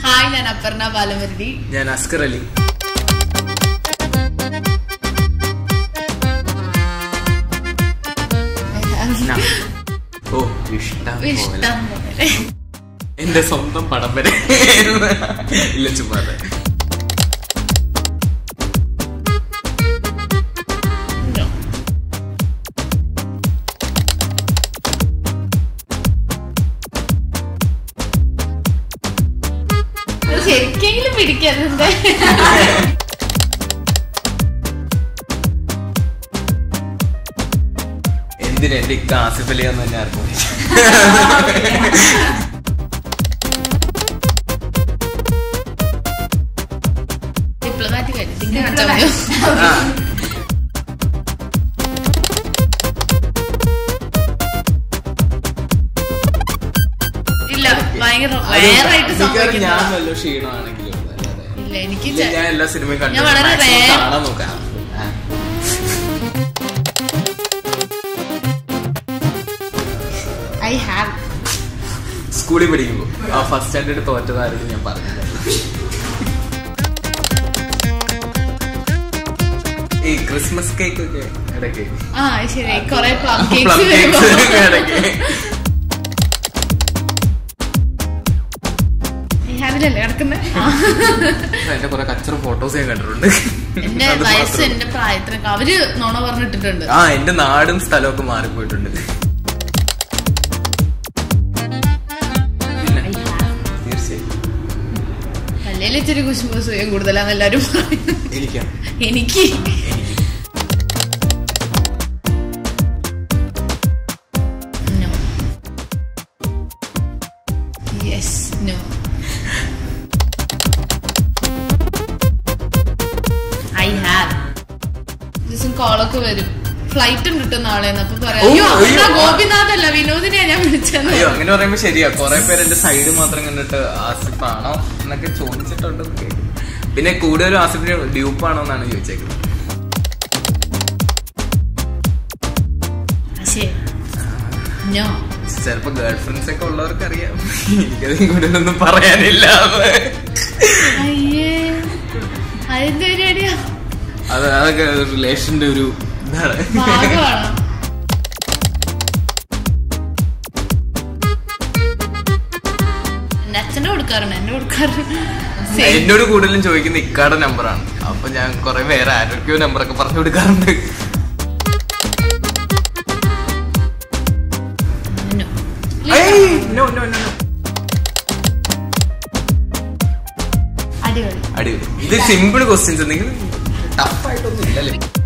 Hi ഞാൻ അപർണ ബാലമുരളി ഞാൻ അസ്കർ അലി ന. ഓ ഇഷ്ടം പോലെ ഇഷ്ടം പോലെ എന്റെ സ്വന്തം പടം വരെ ഇല്ല ചുമ്മാതെ No. ഇത് ശരിക്കെങ്കിലും പിടിക്കരുത് എന്തിന് എന്റെ ഇക്ക ആസിഫ് അലി എന്ന് തന്നെ ആർക്കും ഡിപ്ലോമാറ്റിക് ആയിട്ട് ഇതിന്റെ കാണിച്ചാൽ മതിയോ ആ. ഇല്ല ഭയങ്കര അത് റയറായിട്ട് മിക്കവാറും ഞാൻ സംഭവിക്കുന്ന വല്ല ക്ഷീണമാണെങ്കിലും അല്ലാതെ. ഇല്ല എനിക്ക് ഇല്ല, ചെ- ഞാൻ എല്ലാ സിനിമയും കണ്ടു ഞാൻ വളരെ maximum rare- കാണാൻ നോക്കാം ആ. ഐ ഹാവ് സ്കൂളിൽ പഠിക്കുമ്പോ ആ ഫസ്റ്റ് സ്റ്റാൻഡേർഡ് തോറ്റതായിരുന്നു ഞാൻ പറഞ്ഞത് ഈ ക്രിസ്മസ് കേക്ക് ഒക്കെ ഇടയ്ക്ക് ആ ശരി കൊറേ പ്ലം Plum കേക്ക്സ് cakes വരുമ്പോ ഇടയ്ക്ക് ഐ ഹാവിലല്ലേ കിടക്കുന്നത് എന്റെ കുറെ കച്ചറ ഫോട്ടോസ് ഞാൻ കണ്ടിട്ടുണ്ട് എന്റെ അത് വയസ്സ് മാത്രം. എന്റെ പ്രായത്തിനൊക്കെ അവര് നോണ പറഞ്ഞിട്ടിട്ടുണ്ട് ആ എന്റെ നാടും സ്ഥലമൊക്കെ മാറിപ്പോയിട്ടുണ്ട് പിന്നെ തീർച്ചയായും അല്ലേലും ഇച്ചിരി കുശുമ്പ് സുഖം കൂടുതലാന്ന് എല്ലാരും പറയും എനിക്കാ എനിക്ക് No. Yes, no. I have. ദിവസം കോളൊക്കെ വരും ഫ്ലൈറ്റ് ഉണ്ട് കേട്ടോ നാളെ അപ്പൊ പറയാം ഓ, അയ്യോ അയ്യോ. അതാ ഗോപിനാഥ് അല്ല വിനോദിനെയാ ഞാൻ വിളിച്ചത് അയ്യോ അങ്ങനെ പറയുമ്പോ ശരിയാ കൊറേ പേര് എന്റെ സൈഡ് മാത്രം കണ്ടിട്ട് ആസിഫാണോ എന്നൊക്കെ ചോദിച്ചിട്ടുണ്ട് കേട്ടു. പിന്നെ കൂടുതലും ആസിഫിന് ഡ്യൂപ്പാണോ എന്നാണ് ചോദിച്ചേക്കുന്നത് ശരി നോ ചിലപ്പോ ഗേൾ ഫ്രണ്ട്സ് ഒക്കെ ഉള്ളവർക്ക് അറിയാം എനിക്കത് കൂടുതലൊന്നും പറയാനില്ല അയ്യേ അതിന്റെ പരിപാടിയാ അത് അതൊക്കെ റിലേഷന്റെ ഒരു ഇതാണ് ഭാഗമാണ് എന്റെ അച്ഛന്റെ കൊടുക്കാറുണ്ട് എന്റെ കൊടുക്കാറുണ്ട് Same. എന്നോട് കൂടുതലും ചോദിക്കുന്ന ഇക്കാടെ നമ്പറാണ് അപ്പൊ ഞാൻ കുറെ വേറെ ആരോഗ്യ നമ്പറൊക്കെ പറഞ്ഞു കൊടുക്കാറുണ്ട് No. ഏയ്, no, no, no, no. അടിപൊളി അടിപൊളി ഇത് സിമ്പിൾ ക്വസ്റ്റ്യൻസ് എന്തെങ്കിലും ടഫ് ആയിട്ടൊന്നും ഇല്ലല്ലേ